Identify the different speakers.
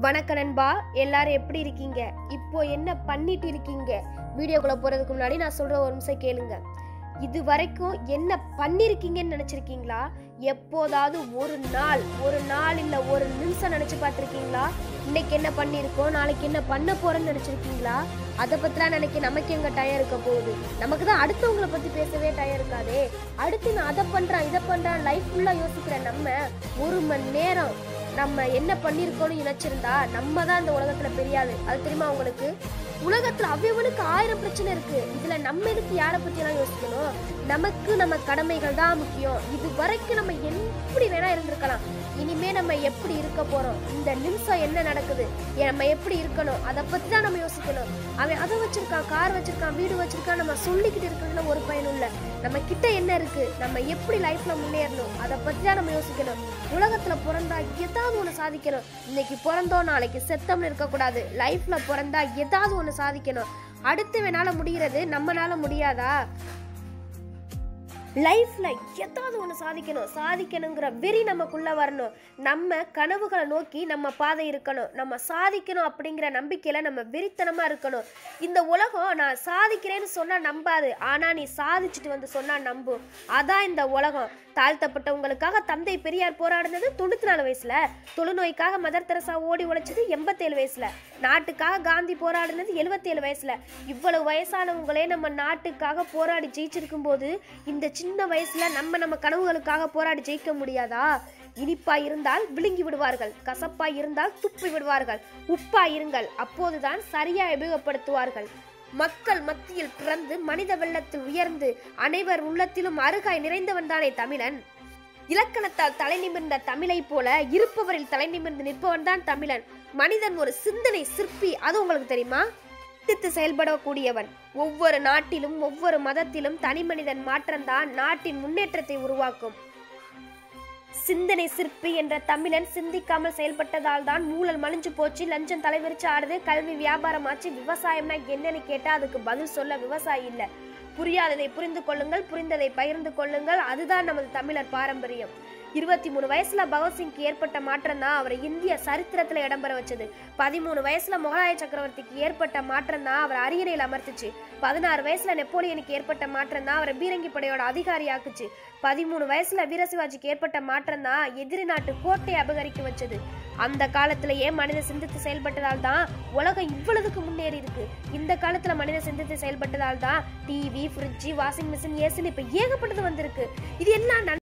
Speaker 1: வணக்க நண்பா எல்லாரும் எப்படி இருக்கீங்க இப்போ என்ன பண்ணிட்டு இருக்கீங்க வீடியோக்குள்ள போறதுக்கு முன்னாடி நான் சொல்ற ஒரு நிமிஷம் கேளுங்க இது வரைக்கும் என்ன பண்ணிருக்கீங்கன்னு நினைச்சிருக்கீங்களா எப்போதாவது ஒரு நாள் ஒரு நாள் இல்ல ஒரு நிமிஷம் நினைச்சு பார்த்திருக்கீங்களா இன்னைக்கு என்ன பண்ணிருக்கோம் நாளைக்கு என்ன பண்ண போறோம்னு நினைச்சிருக்கீங்களா அதை பத்திலாம் நினைக்க நமக்கு எங்க டயம் இருக்க போகுது நமக்கு தான் அடுத்தவங்கள பத்தி பேசவே டயம் இருக்காதே அடுத்து நான் அதை பண்றேன் இதை பண்றேன் லைஃப் ஃபுல்லா யோசிக்கிற நம்ம ஒரு மணி நேரம் நம்ம என்ன பண்ணிருக்கோம்னு நினைச்சிருந்தா நம்ம தான் இந்த உலகத்துல பெரியாது அது தெரியுமா உங்களுக்கு உலகத்துல அவ்வளவுக்கு ஆயிரம் பிரச்சனை இருக்கு இதுல நம்ம எதுக்கு யாரை பத்தி எல்லாம் யோசிக்கணும் நமக்கு நம்ம கடமைகள் தான் முக்கியம் இது வரைக்கும் நம்ம எப்படி வேணா இருந்திருக்கலாம் இனிமே நம்ம எப்படி இருக்க போறோம் இந்த நிமிஷம் என்ன நடக்குது ஏ, நம்ம எப்படி இருக்கணும் அதை பத்தி தான் நம்ம யோசிக்கணும் அவன் அதை வச்சிருக்கான் கார் வச்சிருக்கான் வீடு வச்சிருக்கான் நம்ம சொல்லிக்கிட்டு இருக்கிறதுல ஒரு பயனும் இல்ல நம்ம கிட்ட என்ன இருக்கு நம்ம எப்படி லைஃப்ல முன்னேறணும் அதை பத்தி தான் நம்ம யோசிக்கணும் உலகத்துல பிறந்தா ஏதாவது ஒண்ணு சாதிக்கணும் இன்னைக்கு பிறந்தோம் நாளைக்கு செத்தம்னு இருக்கக்கூடாது லைஃப்ல பிறந்தா ஏதாவது ஒண்ணு சாதிக்கணும் அடுத்தவனால முடிகிறது நம்மனால முடியாதா லைஃப்ல ஏதாவது ஒன்று சாதிக்கணும் சாதிக்கணுங்கிற வெறி நமக்குள்ள வரணும் நம்ம கனவுகளை நோக்கி நம்ம பாதை இருக்கணும் நம்ம சாதிக்கணும் அப்படிங்கிற நம்பிக்கையில நம்ம வெறித்தனமா இருக்கணும் இந்த உலகம் நான் சாதிக்கிறேன்னு சொன்னா நம்பாது ஆனா நீ சாதிச்சுட்டு வந்து சொன்னா நம்பும் அதான் இந்த உலகம் தாழ்த்தப்பட்டவங்களுக்காக தந்தை பெரியார் போராடினது தொண்ணூத்தி நாலு வயசுல தொழுநோய்க்காக மதர் தெரசா ஓடி உழைச்சது எண்பத்தேழு வயசுல நாட்டுக்காக காந்தி போராடினது எழுபத்தேழு வயசுல இவ்வளவு வயசானவங்களே நம்ம நாட்டுக்காக போராடி ஜெயிச்சிருக்கும் போது இந்த சின்ன வயசுல நம்ம நம்ம கனவுகளுக்காக போராடி ஜெயிக்க முடியாதா இனிப்பா இருந்தால் விழுங்கி விடுவார்கள் கசப்பா இருந்தால் துப்பி விடுவார்கள் உப்பா இருங்கள் அப்போதுதான் சரியா உபயோகப்படுத்துவார்கள் மக்கள் மத்தியில் பிறந்து மனித வெள்ளத்தில் உயர்ந்து அனைவர் உள்ளத்திலும் அருகாய் நிறைந்தவன் தானே தமிழன் இலக்கணத்தால் தலை நிமிர்ந்த தமிழை போல இருப்பவரில் தலை நிமிர்ந்து நிற்பவன் தான் தமிழன் மனிதன் ஒரு சிந்தனை சிற்பி அது உங்களுக்கு தெரியுமா சிந்தித்து செயல்படக்கூடியவன் ஒவ்வொரு நாட்டிலும் ஒவ்வொரு மதத்திலும் தனி மனிதன் மாற்றம்தான் நாட்டின் முன்னேற்றத்தை உருவாக்கும் சிந்தனை சிற்பி என்ற தமிழன் சிந்திக்காமல் செயல்பட்டதால் தான் ஊழல் மலிஞ்சு போச்சு லஞ்சம் தலைவிரிச்சு ஆடுது கல்வி வியாபாரமாச்சு விவசாயம்னா என்னன்னு கேட்டா அதுக்கு பதில் சொல்ல விவசாயி இல்ல புரியாததை புரிந்து கொள்ளுங்கள் புரிந்ததை பகிர்ந்து கொள்ளுங்கள் அதுதான் நமது தமிழர் பாரம்பரியம் இருபத்தி மூணு வயசுல பகத்சிங்க்கு ஏற்பட்ட மாற்றம் தான் அவரை இந்திய சரித்திரத்துல இடம்பெற வச்சது பதிமூணு வயசுல முகலாய சக்கரவர்த்திக்கு ஏற்பட்ட மாற்றம் தான் அவர் அரியணையில் அமர்த்துச்சு பதினாறு வயசுல நெப்போலியனுக்கு ஏற்பட்ட மாற்றம் தான் அவரை பீரங்கி படையோட அதிகாரி ஆக்குச்சு பதிமூணு வயசுல வீரசிவாஜிக்கு ஏற்பட்ட மாற்றம் தான் எதிரி நாட்டு கோட்டை அபகரிக்க வச்சது அந்த காலத்திலேயே மனித சிந்தித்து செயல்பட்டதால் தான் உலகம் இவ்வளவுக்கு முன்னேறி இருக்கு இந்த காலத்துல மனித சிந்தித்து செயல்பட்டதால் தான் டிவி ஃப்ரிட்ஜ் வாஷிங் மிஷின் ஏசின்னு இப்ப ஏகப்பட்டது வந்திருக்கு இது எல்லாம்